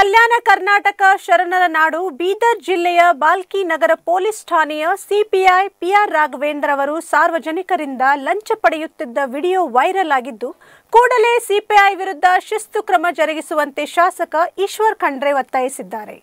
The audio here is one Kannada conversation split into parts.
ಕಲ್ಯಾಣ ಕರ್ನಾಟಕ ಶರಣರ ನಾಡು ಬೀದರ್ ಜಿಲ್ಲೆಯ ಬಾಲ್ಕಿ ನಗರ ಪೊಲೀಸ್ ಠಾಣೆಯ ಸಿಪಿಐ ಪಿಆರ್ ರಾಘವೇಂದ್ರ ಅವರು ಸಾರ್ವಜನಿಕರಿಂದ ಲಂಚ ಪಡೆಯುತ್ತಿದ್ದ ವಿಡಿಯೋ ವೈರಲ್ ಆಗಿದ್ದು ಕೂಡಲೇ ಸಿಪಿಐ ವಿರುದ್ಧ ಶಿಸ್ತು ಕ್ರಮ ಜರುಗಿಸುವಂತೆ ಶಾಸಕ ಈಶ್ವರ್ ಖಂಡ್ರೆ ಒತ್ತಾಯಿಸಿದ್ದಾರೆ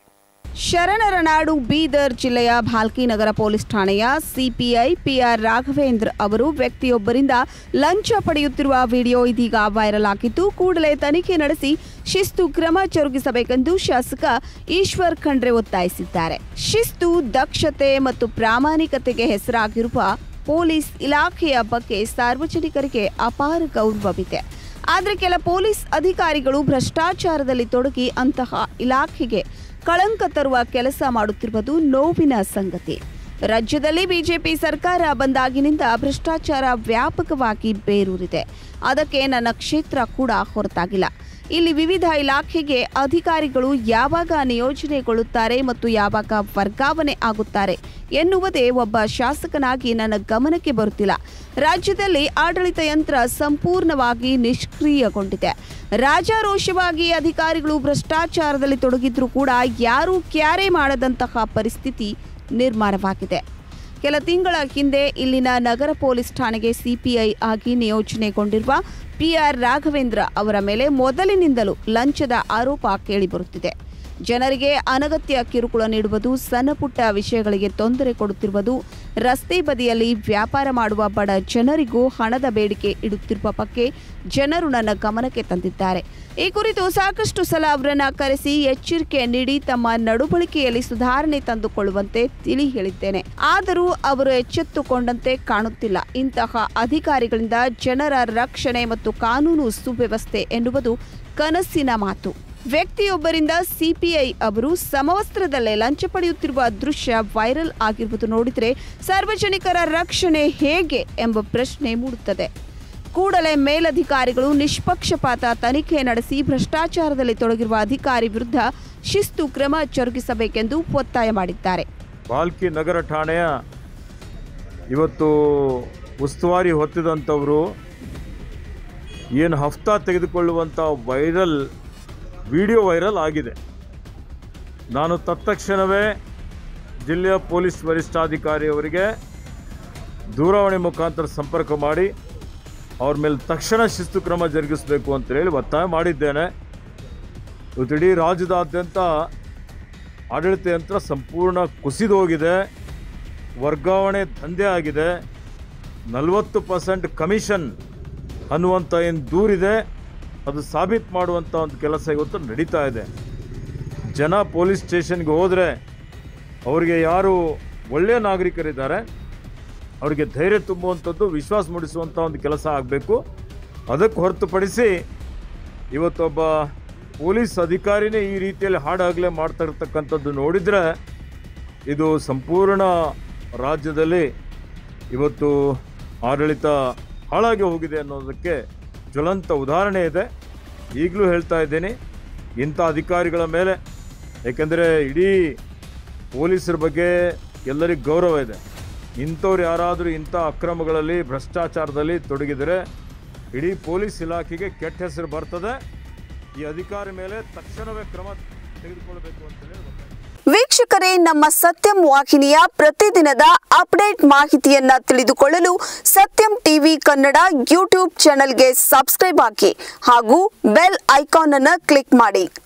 ಶರಣರ ನಾಡು ಬೀದರ್ ಜಿಲ್ಲೆಯ ಭಾಲ್ಕಿ ನಗರ ಪೊಲೀಸ್ ಠಾಣೆಯ ಸಿಪಿಐ ಪಿಆರ್ ರಾಘವೇಂದ್ರ ಅವರು ವ್ಯಕ್ತಿಯೊಬ್ಬರಿಂದ ಲಂಚ ಪಡೆಯುತ್ತಿರುವ ವಿಡಿಯೋ ಇದೀಗ ವೈರಲ್ ಆಗಿದ್ದು ಕೂಡಲೇ ತನಿಖೆ ನಡೆಸಿ ಶಿಸ್ತು ಕ್ರಮ ಜರುಗಿಸಬೇಕೆಂದು ಶಾಸಕ ಈಶ್ವರ್ ಖಂಡ್ರೆ ಒತ್ತಾಯಿಸಿದ್ದಾರೆ ಶಿಸ್ತು ದಕ್ಷತೆ ಮತ್ತು ಪ್ರಾಮಾಣಿಕತೆಗೆ ಹೆಸರಾಗಿರುವ ಪೊಲೀಸ್ ಇಲಾಖೆಯ ಬಗ್ಗೆ ಸಾರ್ವಜನಿಕರಿಗೆ ಅಪಾರ ಗೌರವವಿದೆ ಆದರೆ ಕೆಲ ಪೊಲೀಸ್ ಅಧಿಕಾರಿಗಳು ಭ್ರಷ್ಟಾಚಾರದಲ್ಲಿ ತೊಡಗಿ ಅಂತಹ ಇಲಾಖೆಗೆ ಕಳಂಕ ತರುವ ಕೆಲಸ ಮಾಡುತ್ತಿರುವುದು ನೋವಿನ ಸಂಗತಿ ರಾಜ್ಯದಲ್ಲಿ ಬಿಜೆಪಿ ಸರ್ಕಾರ ಬಂದಾಗಿನಿಂದ ಭ್ರಷ್ಟಾಚಾರ ವ್ಯಾಪಕವಾಗಿ ಬೇರೂರಿದೆ ಅದಕ್ಕೆ ನನ್ನ ಕ್ಷೇತ್ರ ಕೂಡ ಹೊರತಾಗಿಲ್ಲ ಇಲ್ಲಿ ವಿವಿಧ ಇಲಾಖೆಗೆ ಅಧಿಕಾರಿಗಳು ಯಾವಾಗ ನಿಯೋಜನೆಗೊಳ್ಳುತ್ತಾರೆ ಮತ್ತು ಯಾವಾಗ ವರ್ಗಾವಣೆ ಆಗುತ್ತಾರೆ ಎನ್ನುವುದೇ ಒಬ್ಬ ಶಾಸಕನಾಗಿ ನನ್ನ ಗಮನಕ್ಕೆ ಬರುತ್ತಿಲ್ಲ ರಾಜ್ಯದಲ್ಲಿ ಆಡಳಿತ ಯಂತ್ರ ಸಂಪೂರ್ಣವಾಗಿ ನಿಷ್ಕ್ರಿಯಗೊಂಡಿದೆ ರಾಜಾರೋಷವಾಗಿ ಅಧಿಕಾರಿಗಳು ಭ್ರಷ್ಟಾಚಾರದಲ್ಲಿ ತೊಡಗಿದ್ರೂ ಕೂಡ ಯಾರೂ ಕ್ಯಾರೆ ಮಾಡದಂತಹ ಪರಿಸ್ಥಿತಿ ನಿರ್ಮಾಣವಾಗಿದೆ ಕೆಲ ತಿಂಗಳ ಹಿಂದೆ ಇಲ್ಲಿನ ನಗರ ಪೊಲೀಸ್ ಠಾಣೆಗೆ ಸಿಪಿಐ ಆಗಿ ನಿಯೋಜನೆಗೊಂಡಿರುವ ಪಿಆರ್ ರಾಘವೇಂದ್ರ ಅವರ ಮೇಲೆ ಮೊದಲಿನಿಂದಲೂ ಲಂಚದ ಆರೋಪ ಕೇಳಿಬರುತ್ತಿದೆ ಜನರಿಗೆ ಅನಗತ್ಯ ಕಿರುಕುಳ ನೀಡುವುದು ಸಣ್ಣಪುಟ್ಟ ವಿಷಯಗಳಿಗೆ ತೊಂದರೆ ಕೊಡುತ್ತಿರುವುದು ರಸ್ತೆ ಬದಿಯಲ್ಲಿ ವ್ಯಾಪಾರ ಮಾಡುವ ಬಡ ಜನರಿಗೂ ಹಣದ ಬೇಡಿಕೆ ಇಡುತ್ತಿರುವ ಬಗ್ಗೆ ಜನರು ನನ್ನ ಗಮನಕ್ಕೆ ತಂದಿದ್ದಾರೆ ಈ ಕುರಿತು ಸಾಕಷ್ಟು ಸಲ ಅವರನ್ನ ಕರೆಸಿ ಎಚ್ಚರಿಕೆ ನೀಡಿ ತಮ್ಮ ನಡುಬಳಿಕೆಯಲ್ಲಿ ಸುಧಾರಣೆ ತಂದುಕೊಳ್ಳುವಂತೆ ತಿಳಿ ಹೇಳಿದ್ದೇನೆ ಆದರೂ ಅವರು ಎಚ್ಚೆತ್ತುಕೊಂಡಂತೆ ಕಾಣುತ್ತಿಲ್ಲ ಇಂತಹ ಅಧಿಕಾರಿಗಳಿಂದ ಜನರ ರಕ್ಷಣೆ ಮತ್ತು ಕಾನೂನು ಸುವ್ಯವಸ್ಥೆ ಎನ್ನುವುದು ಕನಸಿನ ಮಾತು ವ್ಯಕ್ತಿಯೊಬ್ಬರಿಂದ ಸಿಪಿಐ ಅವರು ಸಮವಸ್ತ್ರದಲ್ಲೇ ಲಂಚ ಪಡೆಯುತ್ತಿರುವ ದೃಶ್ಯ ವೈರಲ್ ಆಗಿರುವುದು ನೋಡಿದರೆ ಸಾರ್ವಜನಿಕರ ರಕ್ಷಣೆ ಹೇಗೆ ಎಂಬ ಪ್ರಶ್ನೆ ಮೂಡುತ್ತದೆ ಕೂಡಲೇ ಮೇಲಧಿಕಾರಿಗಳು ನಿಷ್ಪಕ್ಷಪಾತ ತನಿಖೆ ನಡೆಸಿ ಭ್ರಷ್ಟಾಚಾರದಲ್ಲಿ ತೊಡಗಿರುವ ಅಧಿಕಾರಿ ವಿರುದ್ಧ ಶಿಸ್ತು ಕ್ರಮ ಜರುಗಿಸಬೇಕೆಂದು ಒತ್ತಾಯ ಮಾಡಿದ್ದಾರೆ ಬಾಲ್ಕಿ ನಗರ ಠಾಣೆಯ ಇವತ್ತು ಉಸ್ತುವಾರಿ ಹೊತ್ತಿದಂಥವರು ಏನು ಹಫ್ತಾ ತೆಗೆದುಕೊಳ್ಳುವಂಥ ವೈರಲ್ ವಿಡಿಯೋ ವೈರಲ್ ಆಗಿದೆ ನಾನು ತತ್ಕ್ಷಣವೇ ಜಿಲ್ಲೆಯ ಪೊಲೀಸ್ ವರಿಷ್ಠಾಧಿಕಾರಿಯವರಿಗೆ ದೂರವಾಣಿ ಮುಖಾಂತರ ಸಂಪರ್ಕ ಮಾಡಿ ಅವ್ರ ಮೇಲೆ ತಕ್ಷಣ ಶಿಸ್ತು ಕ್ರಮ ಜರುಗಿಸಬೇಕು ಅಂತೇಳಿ ಒತ್ತಾಯ ಮಾಡಿದ್ದೇನೆ ಇವತ್ತು ಇಡೀ ರಾಜ್ಯದಾದ್ಯಂತ ಆಡಳಿತ ಯಂತ್ರ ಸಂಪೂರ್ಣ ಕುಸಿದು ಹೋಗಿದೆ ವರ್ಗಾವಣೆ ದಂಧೆ ಆಗಿದೆ ನಲವತ್ತು ಪರ್ಸೆಂಟ್ ಕಮಿಷನ್ ಅನ್ನುವಂಥ ಏನು ದೂರಿದೆ ಅದು ಸಾಬೀತು ಮಾಡುವಂಥ ಒಂದು ಕೆಲಸ ಇವತ್ತು ನಡೀತಾ ಇದೆ ಜನ ಪೊಲೀಸ್ ಸ್ಟೇಷನ್ಗೆ ಹೋದರೆ ಅವರಿಗೆ ಯಾರು ಒಳ್ಳೆಯ ನಾಗರಿಕರಿದ್ದಾರೆ ಅವರಿಗೆ ಧೈರ್ಯ ತುಂಬುವಂಥದ್ದು ವಿಶ್ವಾಸ ಮೂಡಿಸುವಂಥ ಒಂದು ಕೆಲಸ ಆಗಬೇಕು ಅದಕ್ಕೆ ಹೊರತುಪಡಿಸಿ ಇವತ್ತೊಬ್ಬ ಪೊಲೀಸ್ ಅಧಿಕಾರಿನೇ ಈ ರೀತಿಯಲ್ಲಿ ಹಾಡಾಗಲೇ ಮಾಡ್ತಾ ಇರ್ತಕ್ಕಂಥದ್ದು ನೋಡಿದರೆ ಇದು ಸಂಪೂರ್ಣ ರಾಜ್ಯದಲ್ಲಿ ಇವತ್ತು ಆಡಳಿತ ಹಾಳಾಗಿ ಹೋಗಿದೆ ಅನ್ನೋದಕ್ಕೆ ಜ್ವಲಂತ ಉದಾಹರಣೆ ಇದೆ ಈಗಲೂ ಹೇಳ್ತಾ ಇದ್ದೀನಿ ಇಂಥ ಅಧಿಕಾರಿಗಳ ಮೇಲೆ ಏಕೆಂದರೆ ಇಡೀ ಪೊಲೀಸರ ಬಗ್ಗೆ ಎಲ್ಲರಿಗೂ ಗೌರವ ಇದೆ ಇಂಥವ್ರು ಯಾರಾದರೂ ಇಂಥ ಅಕ್ರಮಗಳಲ್ಲಿ ಭ್ರಷ್ಟಾಚಾರದಲ್ಲಿ ತೊಡಗಿದರೆ ಇಡೀ ಪೊಲೀಸ್ ಇಲಾಖೆಗೆ ಕೆಟ್ಟ ಹೆಸರು ಬರ್ತದೆ ಈ ಅಧಿಕಾರಿ ಮೇಲೆ ತಕ್ಷಣವೇ ಕ್ರಮ ತೆಗೆದುಕೊಳ್ಬೇಕು ಅಂತೇಳಿ ಒತ್ತಾಯ ವೀಕ್ಷಕರೇ ನಮ್ಮ ಸತ್ಯಂ ವಾಹಿನಿಯ ಪ್ರತಿದಿನದ ಅಪ್ಡೇಟ್ ಮಾಹಿತಿಯನ್ನ ತಿಳಿದುಕೊಳ್ಳಲು ಸತ್ಯಂ ಟಿವಿ ಕನ್ನಡ ಯೂಟ್ಯೂಬ್ ಚಾನೆಲ್ಗೆ ಸಬ್ಸ್ಕ್ರೈಬ್ ಹಾಕಿ ಹಾಗೂ ಬೆಲ್ ಐಕಾನ್ ಅನ್ನು ಕ್ಲಿಕ್ ಮಾಡಿ